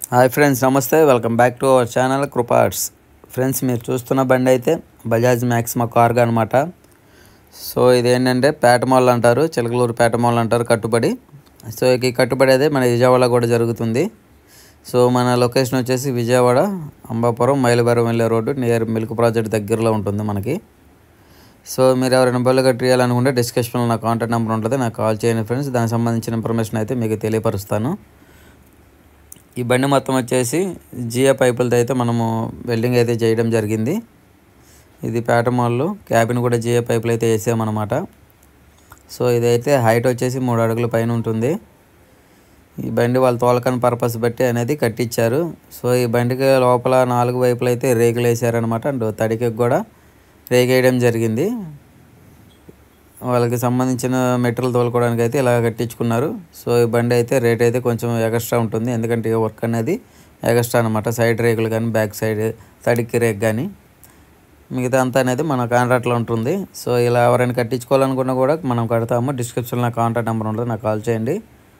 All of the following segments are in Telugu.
హాయ్ ఫ్రెండ్స్ నమస్తే welcome back to our channel కృపార్ట్స్ ఫ్రెండ్స్ మీరు చూస్తున్న బండి అయితే బజాజ్ మ్యాక్సిమా కార్గా అనమాట సో ఇదేంటంటే పేటమాల్ అంటారు చిలకలూరు పేటమాల్ అంటారు కట్టుబడి సో ఈ కట్టుబడి అయితే మన విజయవాడ కూడా జరుగుతుంది సో మన లొకేషన్ వచ్చేసి విజయవాడ అంబాపురం మైలవరం వెళ్ళే రోడ్డు నియర్ మిల్క్ ప్రాజెక్ట్ దగ్గరలో ఉంటుంది మనకి సో మీరు ఎవరైనా బళ్ళు కట్టియాలనుకుంటే డిస్క్రిప్షన్లో నా కాంటాక్ట్ నెంబర్ ఉంటుంది నాకు కాల్ చేయండి ఫ్రెండ్స్ దానికి సంబంధించిన ఇన్ఫర్మేషన్ అయితే మీకు తెలియపరుస్తాను ఈ బండి మొత్తం వచ్చేసి జియో పైపులతో అయితే మనము వెల్డింగ్ అయితే చేయడం జరిగింది ఇది పేట మాల్లో క్యాబిన్ కూడా జియో పైపులు అయితే వేసామన్నమాట సో ఇదైతే హైట్ వచ్చేసి మూడు అడుగుల పైన ఉంటుంది ఈ బండి వాళ్ళ తోలకని పర్పస్ బట్టి అనేది కట్టించారు సో ఈ బండికి లోపల నాలుగు వైపులు అయితే రేకులు వేసారనమాట అండ్ తడికి కూడా రేకు వేయడం జరిగింది వాళ్ళకి సంబంధించిన మెటీరియల్ తోలుకోవడానికి అయితే ఇలా కట్టించుకున్నారు సో ఈ బండి అయితే రేట్ అయితే కొంచెం ఎక్స్ట్రా ఉంటుంది ఎందుకంటే ఈ వర్క్ అనేది ఎక్స్ట్రా అనమాట సైడ్ రేకులు కానీ బ్యాక్ సైడ్ తడికి రేక్ కానీ మిగతా అంతా అనేది మన కాంట్రాక్ట్లో ఉంటుంది సో ఇలా ఎవరైనా కట్టించుకోవాలనుకున్నా కూడా మనం కడతాము డిస్క్రిప్షన్లో నా కాంటాక్ట్ నెంబర్ ఉంటుంది నాకు కాల్ చేయండి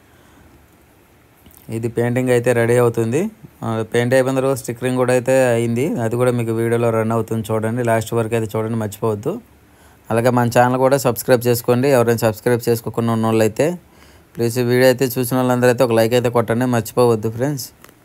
ఇది పెయింటింగ్ అయితే రెడీ అవుతుంది పెయింట్ అయిపోయిన తర్వాత స్టిక్కరింగ్ కూడా అయితే అయింది అది కూడా మీకు వీడియోలో రన్ అవుతుంది చూడండి లాస్ట్ వరకు అయితే చూడండి మర్చిపోవద్దు అలాగే మన ఛానల్ కూడా సబ్స్క్రైబ్ చేసుకోండి ఎవరైనా సబ్స్క్రైబ్ చేసుకోకుండా ఉన్న వాళ్ళు అయితే ప్లీజ్ ఈ వీడియో అయితే చూసిన వాళ్ళందరూ అయితే ఒక లైక్ అయితే కొట్టండి మర్చిపోవద్దు ఫ్రెండ్స్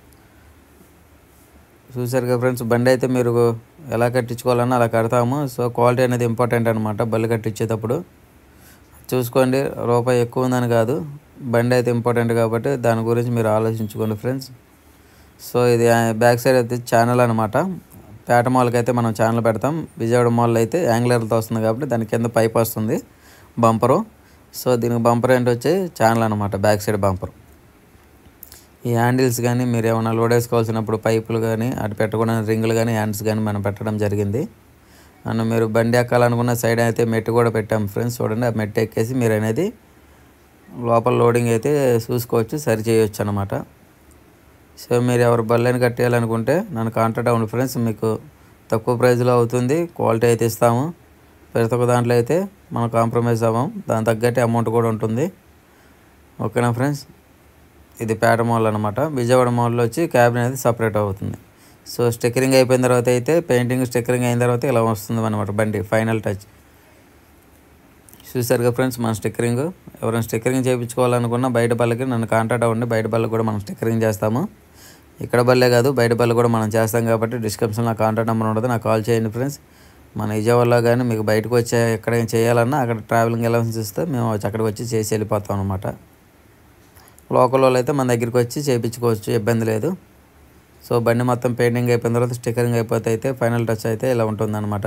చూసారు కదా ఫ్రెండ్స్ బండి అయితే మీరు ఎలా కట్టించుకోవాలన్నా అలా కడతాము సో క్వాలిటీ అనేది ఇంపార్టెంట్ అనమాట బళ్ళు కట్టించేటప్పుడు చూసుకోండి రూపాయి ఎక్కువ ఉందని కాదు బండి అయితే ఇంపార్టెంట్ కాబట్టి దాని గురించి మీరు ఆలోచించుకోండి ఫ్రెండ్స్ సో ఇది బ్యాక్ సైడ్ అయితే ఛానల్ అనమాట పేట మాల్కి అయితే మనం ఛానల్ పెడతాం విజయవాడ మాల్ అయితే యాంగ్లర్తో వస్తుంది కాబట్టి దాని కింద పైప్ వస్తుంది బంపరు సో దీనికి బంపర్ ఏంటి వచ్చి ఛానల్ అనమాట బ్యాక్ సైడ్ బంపర్ ఈ హ్యాండిల్స్ కానీ మీరు ఏమైనా లోడ్ వేసుకోవాల్సినప్పుడు పైపులు కానీ అటు పెట్టకూడని రింగులు కానీ హ్యాండ్స్ కానీ మనం పెట్టడం జరిగింది అండ్ మీరు బండి ఎక్కాలనుకున్న సైడ్ అయితే మెట్టు కూడా పెట్టాం ఫ్రెండ్స్ చూడండి ఆ మెట్టు ఎక్కేసి మీరు అనేది లోపల లోడింగ్ అయితే చూసుకోవచ్చు సరి చేయొచ్చు అనమాట సో మీరు ఎవరు బళ్ళని కట్టేయాలనుకుంటే నన్ను కాంటాక్ట్ అవ్వండి ఫ్రెండ్స్ మీకు తక్కువ ప్రైస్లో అవుతుంది క్వాలిటీ అయితే ఇస్తాము ప్రతి ఒక్క దాంట్లో అయితే మనం కాంప్రమైజ్ అవ్వం దాని తగ్గట్టు అమౌంట్ కూడా ఉంటుంది ఓకేనా ఫ్రెండ్స్ ఇది పేట మాల్ అనమాట విజయవాడ మాల్లో వచ్చి క్యాబిన్ అనేది సపరేట్ అవుతుంది సో స్టిక్కరింగ్ అయిపోయిన తర్వాత అయితే పెయింటింగ్ స్టిక్కరింగ్ అయిన తర్వాత ఇలా వస్తుంది అనమాట బండి ఫైనల్ టచ్ చూసారుగా ఫ్రెండ్స్ మన స్టిక్కరింగ్ ఎవరైనా స్టిక్కరింగ్ చేయించుకోవాలనుకున్నా బయట బల్లకి నన్ను కాంటాక్ట్ అవ్వండి బయట బల్ల కూడా మనం స్టిక్కరింగ్ చేస్తాము ఇక్కడ బల్లే కాదు బయట బల్ల కూడా మనం చేస్తాం కాబట్టి డిస్క్రిప్షన్లో నా కాంటాక్ట్ నెంబర్ ఉంటుంది నాకు కాల్ చేయండి ఫ్రెండ్స్ మన విజయవాడలో కానీ మీకు బయటకు వచ్చే ఎక్కడ చేయాలన్నా అక్కడ ట్రావెలింగ్ అలవెన్స్ ఇస్తే మేము వచ్చి అక్కడికి వచ్చి చేసి వెళ్ళిపోతాం అనమాట లోకల్ వాళ్ళు అయితే మన దగ్గరికి వచ్చి చేయించుకోవచ్చు ఇబ్బంది లేదు సో బండి మొత్తం పెయింటింగ్ అయిపోయిన తర్వాత స్టిక్కరింగ్ అయిపోతే అయితే ఫైనల్ టచ్ అయితే ఇలా ఉంటుందన్నమాట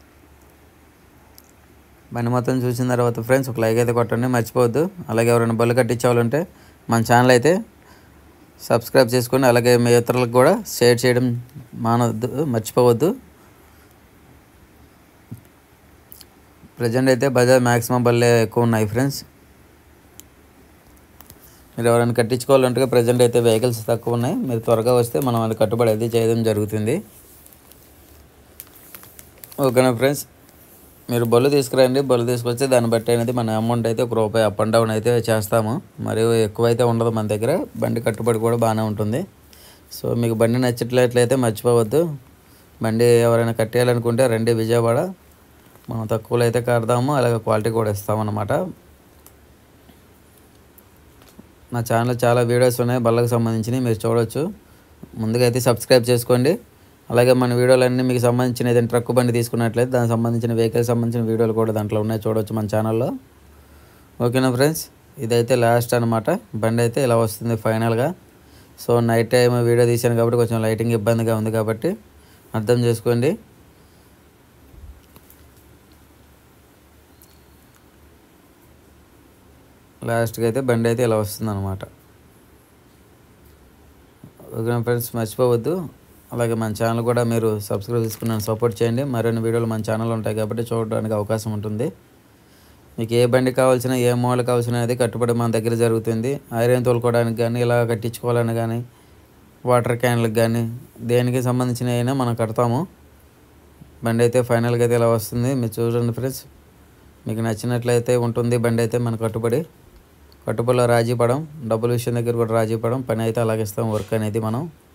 బండి మొత్తం చూసిన తర్వాత ఫ్రెండ్స్ ఒక లైక్ అయితే కొట్టండి మర్చిపోవద్దు అలాగే ఎవరైనా బళ్ళు కట్టించాలంటే మన ఛానల్ అయితే సబ్స్క్రైబ్ చేసుకొని అలాగే మీ ఇతరులకు కూడా షేర్ చేయడం మానవద్దు మర్చిపోవద్దు ప్రజెంట్ అయితే బజాజ్ మ్యాక్సిమం బల్లే ఎక్కువ ఉన్నాయి ఫ్రెండ్స్ మీరు ఎవరైనా కట్టించుకోవాలంటే ప్రజెంట్ అయితే వెహికల్స్ తక్కువ ఉన్నాయి మీరు త్వరగా వస్తే మనం అది కట్టుబడి అయితే చేయడం జరుగుతుంది ఓకేనా ఫ్రెండ్స్ మీరు బళ్ళు తీసుకురండి బళ్ళు తీసుకొస్తే దాన్ని బట్టి అనేది మన అమౌంట్ అయితే ఒక రూపాయి అప్ అండ్ డౌన్ అయితే చేస్తాము మరియు ఎక్కువ అయితే ఉండదు మన దగ్గర బండి కట్టుబడి కూడా బాగానే ఉంటుంది సో మీకు బండి నచ్చట్లయితే మర్చిపోవద్దు బండి ఎవరైనా కట్టేయాలనుకుంటే రండి విజయవాడ మనం తక్కువలో అయితే కడదాము అలాగే క్వాలిటీ కూడా ఇస్తామన్నమాట నా ఛానల్ చాలా వీడియోస్ ఉన్నాయి బళ్ళకు సంబంధించినవి మీరు చూడవచ్చు ముందుగా అయితే సబ్స్క్రైబ్ చేసుకోండి అలాగే మన వీడియోలన్నీ మీకు సంబంధించిన ఏదైనా ట్రక్ బండి తీసుకున్నట్లయితే దానికి సంబంధించిన వెహికల్ సంబంధించిన వీడియోలు కూడా దాంట్లో ఉన్నాయి చూడవచ్చు మన ఛానల్లో ఓకేనా ఫ్రెండ్స్ ఇదైతే లాస్ట్ అనమాట బండి అయితే ఇలా వస్తుంది ఫైనల్గా సో నైట్ టైం వీడియో తీశాను కాబట్టి కొంచెం లైటింగ్ ఇబ్బందిగా ఉంది కాబట్టి అర్థం చేసుకోండి లాస్ట్కి అయితే బండి అయితే ఇలా వస్తుంది అనమాట ఓకే ఫ్రెండ్స్ మర్చిపోవద్దు అలాగే మన ఛానల్ కూడా మీరు సబ్స్క్రైబ్ చేసుకుని సపోర్ట్ చేయండి మరిన్ని వీడియోలు మన ఛానల్ ఉంటాయి కాబట్టి చూడడానికి అవకాశం ఉంటుంది మీకు ఏ బండి కావాల్సిన ఏ మోడల్ కావాల్సిన అది కట్టుబడి మన దగ్గర జరుగుతుంది ఐరన్ తోలుకోవడానికి కానీ ఇలా కట్టించుకోవాలని కానీ వాటర్ క్యాన్లకు కానీ దేనికి సంబంధించిన అయినా మనం కడతాము బండి అయితే ఫైనల్గా అయితే ఇలా వస్తుంది మీరు చూడండి ఫ్రెండ్స్ మీకు నచ్చినట్లయితే ఉంటుంది బండి అయితే మన కట్టుబడి కట్టుబడిలో రాజీ పడం డబ్బుల విషయం దగ్గర కూడా రాజీ పడం పని అయితే అలాగే ఇస్తాం వర్క్ అనేది మనం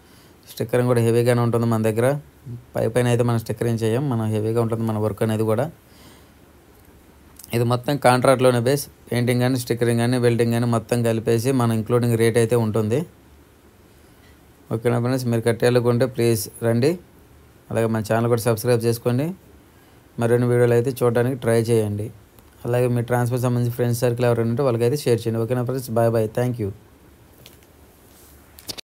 స్టిక్కరింగ్ కూడా హెవీగానే ఉంటుంది మన దగ్గర పై పైన అయితే మనం స్టిక్కరింగ్ చేయం మనం హెవీగా ఉంటుంది మన వర్క్ అనేది కూడా ఇది మొత్తం కాంట్రాక్ట్లోనే బేస్ పెయింటింగ్ కానీ స్టిక్కరింగ్ కానీ వెల్డింగ్ కానీ మొత్తం కలిపేసి మన ఇంక్లూడింగ్ రేట్ అయితే ఉంటుంది ఓకేనా ఫ్రెండ్స్ మీరు కట్టేయాలనుకుంటే ప్లీజ్ రండి అలాగే మన ఛానల్ కూడా సబ్స్క్రైబ్ చేసుకోండి మరిన్ని వీడియోలు అయితే చూడడానికి ట్రై చేయండి అలాగే మీ ట్రాన్స్ఫర్ సంబంధించి ఫ్రెండ్స్ సర్కిల్ ఎవరైనా ఉంటే వాళ్ళకైతే షేర్ చేయండి ఓకేనా friends bye bye thank you